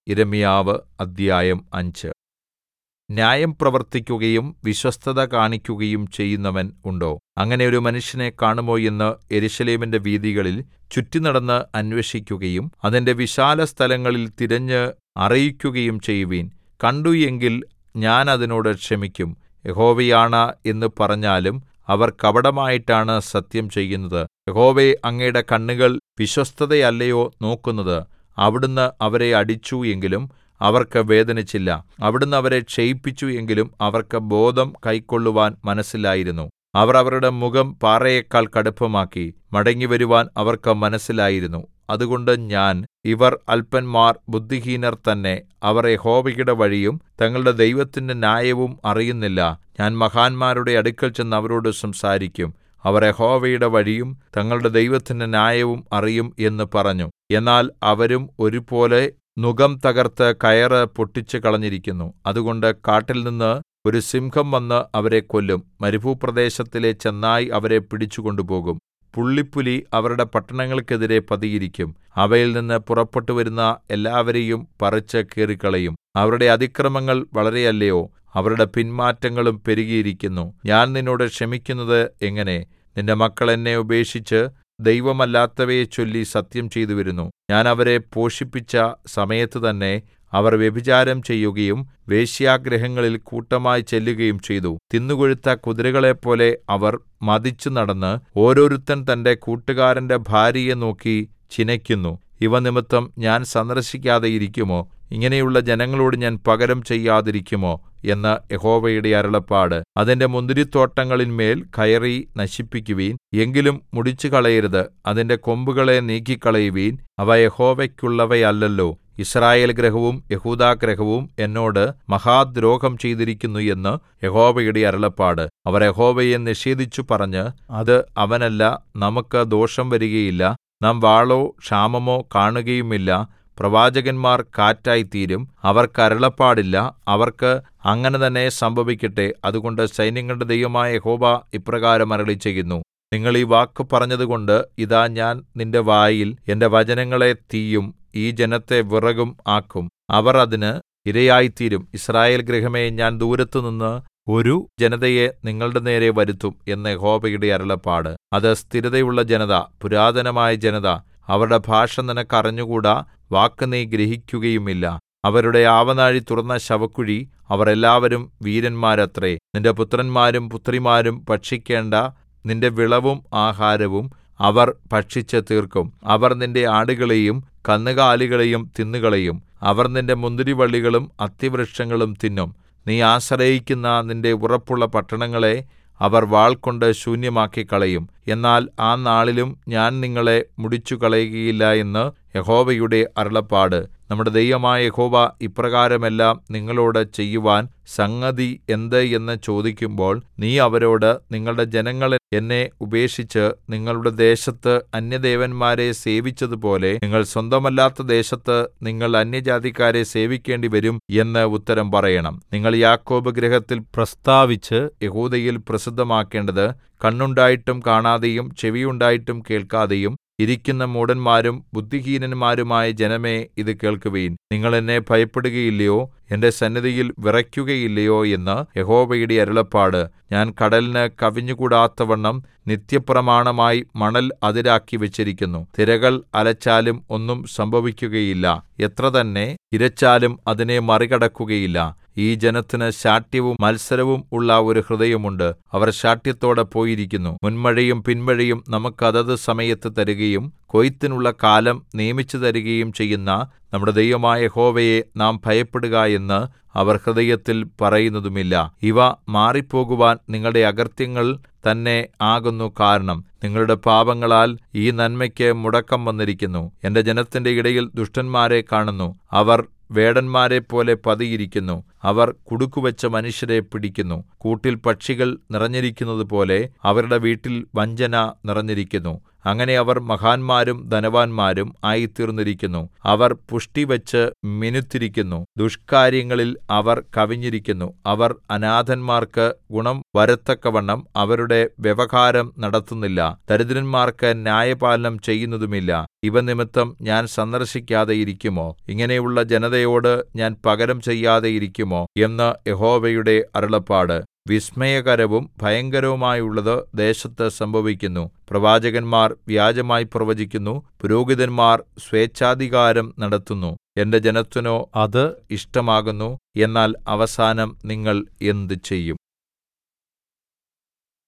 യിരെമ്യാവ് അദ്ധ്യായം അഞ്ച് ന്യായം പ്രവർത്തിക്കുകയും വിശ്വസ്തത കാണിക്കുകയും ചെയ്യുന്നവൻ ഉണ്ടോ അങ്ങനെ ഒരു മനുഷ്യനെ കാണുമോ എന്ന് യെരൂശലേമിന്റെ വീഥികളിൽ ചുറ്റിനടന്ന് അന്വേഷിക്കുകയും അതിന്റെ വിശാലസ്ഥലങ്ങളിൽ തിരഞ്ഞ് അറിയിക്കുകയും ചെയ്യുവിൻ കണ്ടു എങ്കിൽ ഞാൻ അതിനോട് ക്ഷമിക്കും യഹോവയാണ എന്ന് പറഞ്ഞാലും അവർ കപടമായിട്ടാണ് സത്യം ചെയ്യുന്നത് യഹോവേ അങ്ങയുടെ കണ്ണുകൾ വിശ്വസ്തതയല്ലയോ നോക്കുന്നത് അവിടുന്ന് അവരെ അടിച്ചു എങ്കിലും അവർക്ക് വേദനിച്ചില്ല അവിടുന്ന് അവരെ ക്ഷയിപ്പിച്ചു എങ്കിലും അവർക്ക് ബോധം കൈക്കൊള്ളുവാൻ മനസ്സില്ലായിരുന്നു അവർ അവരുടെ മുഖം പാറയെക്കാൾ കടുപ്പമാക്കി മടങ്ങിവരുവാൻ അവർക്ക് മനസ്സിലായിരുന്നു അതുകൊണ്ട് ഞാൻ ഇവർ അല്പന്മാർ ബുദ്ധിഹീനർ തന്നെ അവർ യഹോവയുടെ വഴിയും തങ്ങളുടെ ദൈവത്തിന്റെ ന്യായവും അറിയുന്നില്ല ഞാൻ മഹാന്മാരുടെ അടുക്കൽ ചെന്ന് അവരോട് സംസാരിക്കും അവർ യഹോവയുടെ വഴിയും തങ്ങളുടെ ദൈവത്തിന്റെ ന്യായവും അറിയും എന്ന് പറഞ്ഞു എന്നാൽ അവരും ഒരുപോലെ നുകം തകർത്ത് കയറ് പൊട്ടിച്ചുകളഞ്ഞിരിക്കുന്നു അതുകൊണ്ട് കാട്ടിൽനിന്ന് ഒരു സിംഹം വന്ന് അവരെ കൊല്ലും മരുഭൂപ്രദേശത്തിലെ ചെന്നായ് അവരെ പിടിച്ചുകൊണ്ടുപോകും പുള്ളിപ്പുലി അവരുടെ പട്ടണങ്ങൾക്കെതിരെ പതിയിരിക്കും അവയിൽ നിന്ന് പുറപ്പെട്ടുവരുന്ന എല്ലാവരെയും പറിച്ച് കീറിക്കളയും അവരുടെ അതിക്രമങ്ങൾ വളരെയല്ലയോ അവരുടെ പിന്മാറ്റങ്ങളും പെരുകിയിരിക്കുന്നു ഞാൻ നിന്നോട് ക്ഷമിക്കുന്നത് എങ്ങനെ നിന്റെ മക്കൾ എന്നെ ഉപേക്ഷിച്ച് ദൈവമല്ലാത്തവയെ ചൊല്ലി സത്യം ചെയ്തുവരുന്നു ഞാൻ അവരെ പോഷിപ്പിച്ച സമയത്ത് തന്നെ അവർ വ്യഭിചാരം ചെയ്യുകയും വേശ്യാഗൃഹങ്ങളിൽ കൂട്ടമായി ചെല്ലുകയും ചെയ്തു തിന്നുകൊഴുത്ത കുതിരകളെപ്പോലെ അവർ മദിച്ചു നടന്ന് ഓരോരുത്തൻ തന്റെ കൂട്ടുകാരന്റെ ഭാര്യയെ നോക്കി ചിനയ്ക്കുന്നു ഇവ നിമിത്തം ഞാൻ സന്ദർശിക്കാതെ ഇരിക്കുമോ ഇങ്ങനെയുള്ള ജനങ്ങളോട് ഞാൻ പകരം ചെയ്യാതിരിക്കുമോ എന്ന് യഹോവയുടെ അരുളപ്പാട് അതിന്റെ മുന്തിരിത്തോട്ടങ്ങളിന്മേൽ കയറി നശിപ്പിക്കുവീൻ എങ്കിലും മുടിച്ചുകളയരുത് അതിന്റെ കൊമ്പുകളെ നീക്കിക്കളയുവീൻ അവ യഹോവയ്ക്കുള്ളവയല്ലല്ലോ യിസ്രായേൽ ഗൃഹവും യെഹൂദാ ഗൃഹവും എന്നോട് മഹാദ്രോഹം ചെയ്തിരിക്കുന്നു എന്ന് യഹോവയുടെ അരുളപ്പാട് അവർ യഹോവയെ നിഷേധിച്ചു പറഞ്ഞ് അത് അവനല്ല നമുക്ക് ദോഷം വരികയില്ല നാം വാളോ ക്ഷാമമോ കാണുകയുമില്ല പ്രവാചകന്മാർ കാറ്റായിത്തീരും അവർക്ക് അരുളപ്പാടില്ല അവർക്ക് അങ്ങനെ തന്നെ സംഭവിക്കട്ടെ അതുകൊണ്ട് സൈന്യങ്ങളുടെ ദൈവമായ യഹോവ ഇപ്രകാരം അരുളിച്ചെയ്യുന്നു നിങ്ങൾ ഈ വാക്ക് പറഞ്ഞതുകൊണ്ട് ഇതാ ഞാൻ നിന്റെ വായിൽ എന്റെ വചനങ്ങളെ തീയും ഈ ജനത്തെ വിറകും ആക്കും അവർ അതിന് ഇരയായിത്തീരും യിസ്രായേൽ ഗൃഹമേ ഞാൻ ദൂരത്തുനിന്ന് ഒരു ജനതയെ നിങ്ങളുടെ നേരെ വരുത്തും എന്ന് യഹോവയുടെ അരുളപ്പാട് അത് സ്ഥിരതയുള്ള ജനത പുരാതനമായ ജനത അവരുടെ ഭാഷ നിനക്ക് അറിഞ്ഞുകൂടാ വാക്ക് നീ ഗ്രഹിക്കുകയുമില്ല അവരുടെ ആവനാഴി തുറന്ന ശവക്കുഴി അവർ എല്ലാവരും വീരന്മാരത്രേ നിന്റെ പുത്രന്മാരും പുത്രിമാരും ഭക്ഷിക്കേണ്ട നിന്റെ വിളവും ആഹാരവും അവർ ഭക്ഷിച്ച് തീർക്കും അവർ നിന്റെ ആടുകളെയും കന്നുകാലികളെയും തിന്നുകളയും അവർ നിന്റെ മുന്തിരിവള്ളികളും അത്തിവൃക്ഷങ്ങളും തിന്നും നീ ആശ്രയിക്കുന്ന നിന്റെ ഉറപ്പുള്ള പട്ടണങ്ങളെ അവർ വാൾകൊണ്ട് ശൂന്യമാക്കിക്കളയും എന്നാൽ ആ നാളിലും ഞാൻ നിങ്ങളെ മുടിച്ചുകളയുകയില്ല എന്ന് യഹോവയുടെ അരുളപ്പാട് നമ്മുടെ ദൈവമായ യഹോവ ഇപ്രകാരമെല്ലാം നിങ്ങളോട് ചെയ്യുവാൻ സംഗതി എന്ത് എന്ന് ചോദിക്കുമ്പോൾ നീ അവരോട് നിങ്ങളുടെ ജനങ്ങൾ എന്നെ ഉപേക്ഷിച്ച് നിങ്ങളുടെ ദേശത്ത് അന്യദേവന്മാരെ സേവിച്ചതുപോലെ നിങ്ങൾ സ്വന്തമല്ലാത്ത ദേശത്ത് നിങ്ങൾ അന്യജാതിക്കാരെ സേവിക്കേണ്ടി വരും എന്ന് ഉത്തരം പറയണം നിങ്ങൾ യാക്കോബ് ഗൃഹത്തിൽ പ്രസ്താവിച്ച് യഹൂദയിൽ പ്രസിദ്ധമാക്കേണ്ടത് കണ്ണുണ്ടായിട്ടും കാണാതെയും ചെവിയുണ്ടായിട്ടും കേൾക്കാതെയും ഇരിക്കുന്ന മൂഢന്മാരും ബുദ്ധിഹീനന്മാരുമായ ജനമേ ഇത് കേൾക്കുവിൻ നിങ്ങൾ എന്നെ ഭയപ്പെടുകയില്ലയോ എന്റെ സന്നിധിയിൽ വിറയ്ക്കുകയില്ലയോ എന്ന് യഹോവയുടെ അരുളപ്പാട് ഞാൻ കടലിന് കവിഞ്ഞുകൂടാത്തവണ്ണം നിത്യപ്രമാണമായി മണൽ അതിരാക്കി വെച്ചിരിക്കുന്നു തിരകൾ അലച്ചാലും ഒന്നും സംഭവിക്കുകയില്ല എത്ര തന്നെ ഇരച്ചാലും അതിനെ മറികടക്കുകയില്ല ഈ ജനത്തിന് ശാഠ്യവും മത്സരവും ഉള്ള ഒരു ഹൃദയമുണ്ട് അവർ ശാഠ്യത്തോടെ പോയിരിക്കുന്നു മുൻമഴയും പിൻമഴയും നമുക്ക് അതത് സമയത്ത് തരുകയും കൊയ്ത്തിനുള്ള കാലം നിയമിച്ചു തരികയും ചെയ്യുന്ന നമ്മുടെ ദൈവമായ യഹോവയെ നാം ഭയപ്പെടുക എന്ന് അവർ ഹൃദയത്തിൽ പറയുന്നതുമില്ല ഇവ മാറിപ്പോകുവാൻ നിങ്ങളുടെ അകൃത്യങ്ങൾ തന്നെ ആകുന്നു കാരണം നിങ്ങളുടെ പാപങ്ങളാൽ ഈ നന്മയ്ക്ക് മുടക്കം വന്നിരിക്കുന്നു എന്റെ ജനത്തിന്റെ ഇടയിൽ ദുഷ്ടന്മാരെ കാണുന്നു അവർ വേടന്മാരെപ്പോലെ പതിയിരിക്കുന്നു അവർ കുടുക്കുവച്ച മനുഷ്യരെ പിടിക്കുന്നു കൂട്ടിൽ പക്ഷികൾ നിറഞ്ഞിരിക്കുന്നതുപോലെ അവരുടെ വീട്ടിൽ വഞ്ചന നിറഞ്ഞിരിക്കുന്നു അങ്ങനെ അവർ മഹാന്മാരും ധനവാന്മാരും ആയിത്തീർന്നിരിക്കുന്നു അവർ പുഷ്ടിവച്ച് മിനുത്തിരിക്കുന്നു ദുഷ്കാര്യങ്ങളിൽ അവർ കവിഞ്ഞിരിക്കുന്നു അവർ അനാഥന്മാർക്ക് ഗുണം വരത്തക്കവണ്ണം അവരുടെ വ്യവഹാരം നടത്തുന്നില്ല ദരിദ്രന്മാർക്ക് ന്യായപാലനം ചെയ്യുന്നതുമില്ല ഇവ നിമിത്തം ഞാൻ സന്ദർശിക്കാതെ ഇരിക്കുമോ ഇങ്ങനെയുള്ള ജനതയോട് ഞാൻ പകരം ചെയ്യാതെ ഇരിക്കുമോ എന്ന് യഹോവയുടെ അരുളപ്പാട് വിസ്മയകരവും ഭയങ്കരവുമായുള്ളത് ദേശത്ത് സംഭവിക്കുന്നു പ്രവാചകന്മാർ വ്യാജമായി പ്രവചിക്കുന്നു പുരോഹിതന്മാർ സ്വേച്ഛാധികാരം നടത്തുന്നു എന്റെ ജനത്തിനോ അത് ഇഷ്ടമാകുന്നു എന്നാൽ അവസാനം നിങ്ങൾ എന്ത് ചെയ്യും